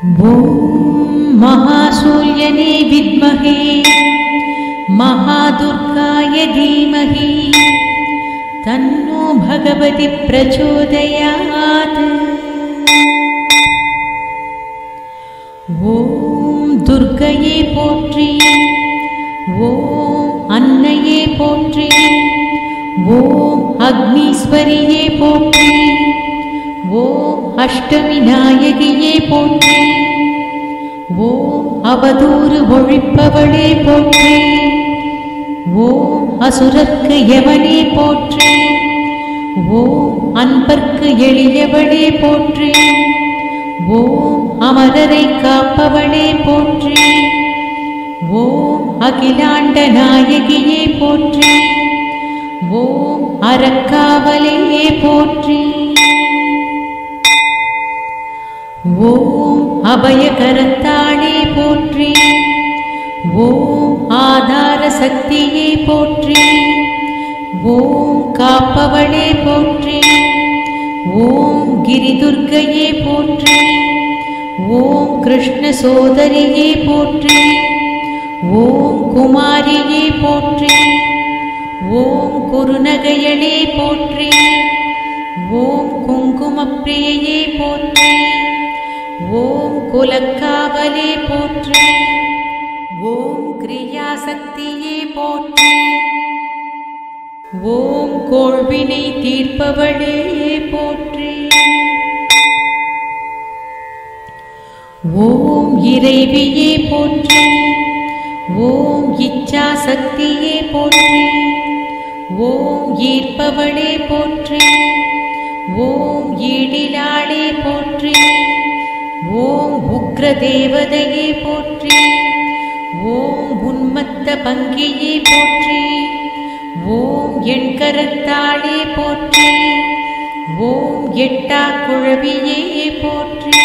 ॐ महासूर्यने विद्महे महादुर्गाय धीमहि तन्नो भगवति प्रचोदयात् ॐ दुर्गये पोट्रि ॐ अन्नये पोट्रि ॐ अग्नीश्वरिये पोट्रि ஓம் அஷ்டவிநாயகியே போற்றி ஓம் அவதூறு ஒழிப்பவளே போற்றி ஓம் அசுரர்க்கு எவனே போற்றி ஓம் அன்பர்க்கு எளியவளே போற்றி ஓம் அமரரை காப்பவளே போற்றி ஓம் அகிலாண்ட நாயகியே போற்றி ஓம் அறக்காவலே போற்றி ஓம் அபயகரத்தாளே போற்றி ஓம் ஆதார சக்தியே போற்றி ஓம் காப்பவளே போற்றி ஓம் கிரிதுர்கையே போற்றி ஓம் கிருஷ்ண சோதரியே போற்றி ஓம் குமாரியே போற்றி ஓம் குருநகையளே போற்றி ஓம் குங்குமப்பிரியையே போற்றி ஓம் குலக்காவலே போற்றி ஓம் கிரியாசக்தியே போற்றி ஓம் கோள்வினை தீர்ப்பவளே போற்றி ஓம் இறைவியே போற்றி ஓம் இச்சா சக்தியே போற்றி ஓம் ஈர்ப்பவளே போற்றி ஓம் ஈடிலாளே போற்றி ஓம் உக்ர தேவதையே போற்றி ஓம் உன்மத்த பங்கியே போற்றி ஓம் எண்கரத்தாளே போற்றி ஓம் எட்டா குழவியே போற்றி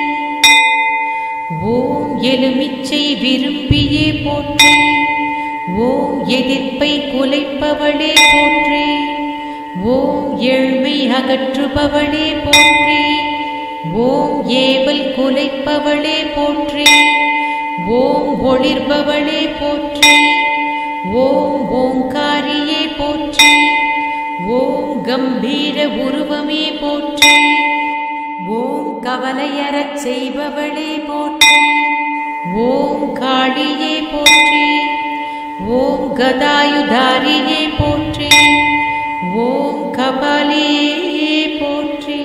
ஓம் எலுமிச்சை விரும்பியே போற்றி ஓம் எதிர்ப்பை குலைப்பவளே போற்றி ஓம் ஏழ்மை அகற்றுபவளே போற்றி ஓம் ஏவல் குலைப்பவளே போற்றி ஓம் ஒளிர்பவளே போற்றி ஓம் ஓங்காரியே போற்றி ஓம் கம்பீர உருவமே போற்றி ஓம் கவலையறச் செய்பவளே போற்றி ஓம் காளியே போற்றி ஓம் கதாயுதாரியே போற்றி ஓம் கபாலியே போற்றி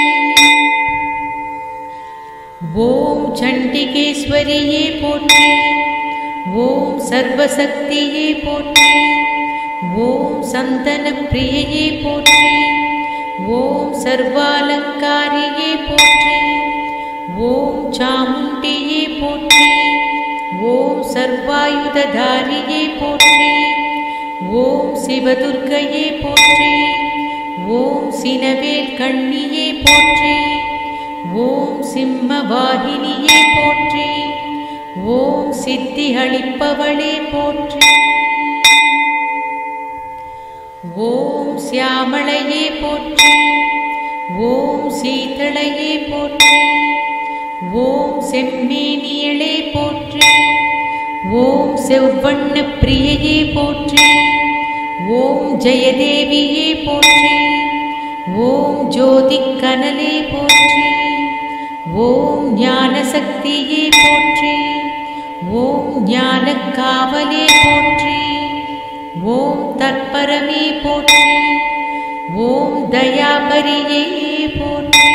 ஓம் சண்டிகேஸ்வரியே போற்றி ஓம் சர்வசக்தியே போற்றி ஓம் சந்தன பிரியையே போற்றி ஓம் சர்வாலங்காரியே போற்றி ஓம் சாமுண்டியே போற்றி ஓம் சர்வாயுததாரியே போற்றி ஓம் சிவதுர்க்கையே போற்றி ஓம் சினவேல் கண்ணியே போற்றி ஓம் சிம்மவாகினியே போற்றி ஓம் சித்தி அளிப்பவளே போற்றி ஓம் சியாமளையே போற்றி ஓம் சீதளையே போற்றி ஓம் செம்மீனியளே போற்றி ஓம் செவ்வண்ண பிரியையே போற்றி ஓம் ஜெயதேவியே போற்றி ஓம் ஜோதி கனலே போற்றி ஓம் ஞானசக்தியே போற்றி ஓம் ஞானக்காவலே போற்றி ஓம் தற்பரமே போற்றி ஓம் தயாபரியே போற்றி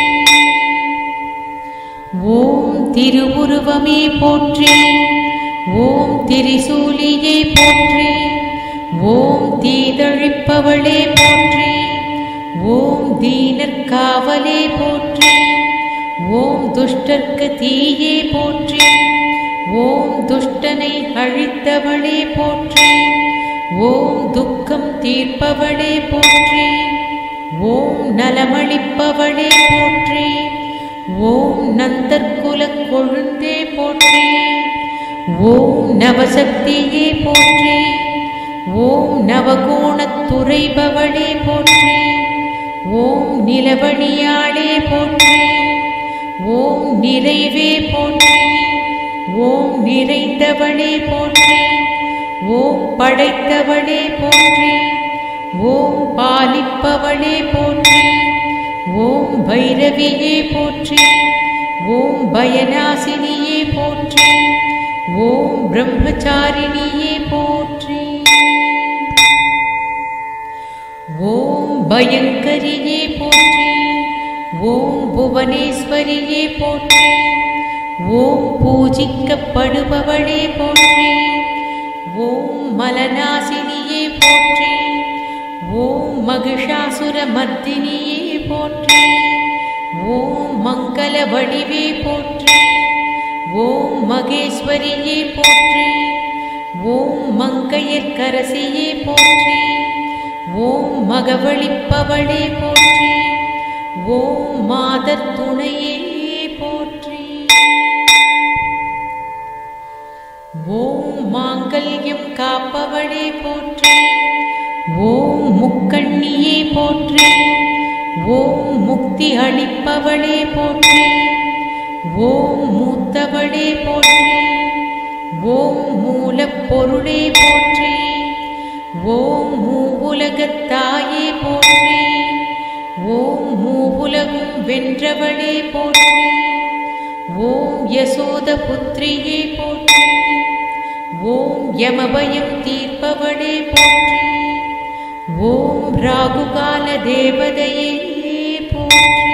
ஓம் திருவுருவமே போற்றி ஓம் திரிசூலியே போற்றி ஓம் தீதழிப்பவளே போற்றி ஓம் தீனற்காவலே போற்றி ஓம் துஷ்டர்க்கு தீயே போற்றி ஓம் துஷ்டனை அழித்தவளே போற்றி ஓம் துக்கம் தீர்ப்பவளே போற்றி ஓம் நலமளிப்பவளே போற்றி ஓம் நந்தற்குலக் கொழுந்தே போற்றி ஓம் நவசக்தியே போற்றி ஓம் நவகோணத் துறைபவளே போற்றி ஓம் நிலவணியாளே போற்றி ஓம் நிறைவே போற்றி ஓம் நிறைந்தவளே போற்றி ஓம் படைத்தவளே போற்றி ஓம் பாலிப்பவளே போற்றி ஓம் பைரவியே போற்றி ஓம் பயநாசினியே போற்றி ஓம் பிரம்மச்சாரிணியே போற்றி ஓம் பயங்கரியே போற்றி ஓம் புவனேஸ்வரியே போற்றி ஓம் பூஜிக்கப்படுபவளே போற்றி ஓம் மலநாசினியே போற்றி ஓம் மகிஷாசுர மர்தினியே போற்றி ஓம் மங்கள வடிவே போற்றி ஓம் மகேஸ்வரியே போற்றி ஓம் மங்கையர்க்கரசியே போற்றி ஓம் மகவழிப்பவளே போற்றி ஓம் மாதர் துணையே போற்றி ஓம் மாங்கல்யம் காப்பவளே போற்றி ஓம் முக்கண்ணியே போற்றி ஓம் முக்தி அளிப்பவளே போற்றி ஓம் மூத்தவளே போற்றி ஓம் மூலப்பொருளே போற்றி ஓம் மூவுலகத்தாயே போற்றி ஓம் மூவுலகும் வென்றவளே போற்றி ஓம் யசோத புத்திரியே போற்றி ஓம் யமபயம் தீர்ப்பவளே போற்றி ஓம் ராகுகால தேவதையே போற்றி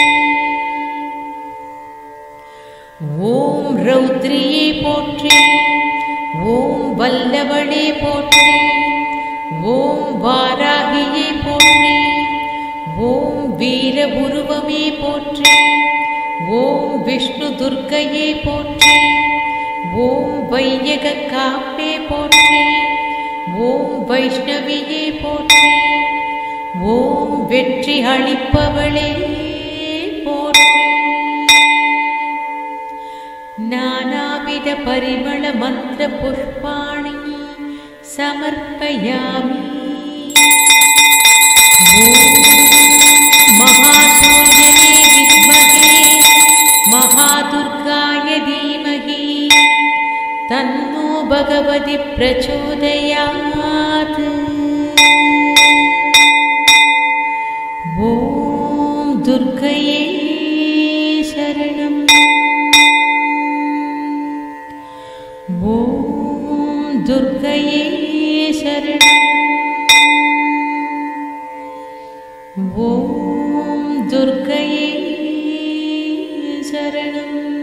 ஓம் ரௌத்ரியே போற்றி ஓம் வல்லவளே போற்றி ஓம் வாராகியே போற்றி ஓம் வீர உருவமே போற்றி ஓம் விஷ்ணு துர்க்கையே போற்றி ஓம் வையக காப்பே போற்றி ஓம் வைஷ்ணவியே போற்றி ஓம் வெற்றி அளிப்பவளே போற்றி नानाविध परिमळ मन्त्र पुष्पाणि समर्पयामि ॐ महासूर्यने विद्महे महादुर्गाय धीमहि तन्नो भगवति प्रचोदयात् ॐ दुर्गये शरणम् ॐ दुर्गये शरणम् ॐ दुर्गये शरणम्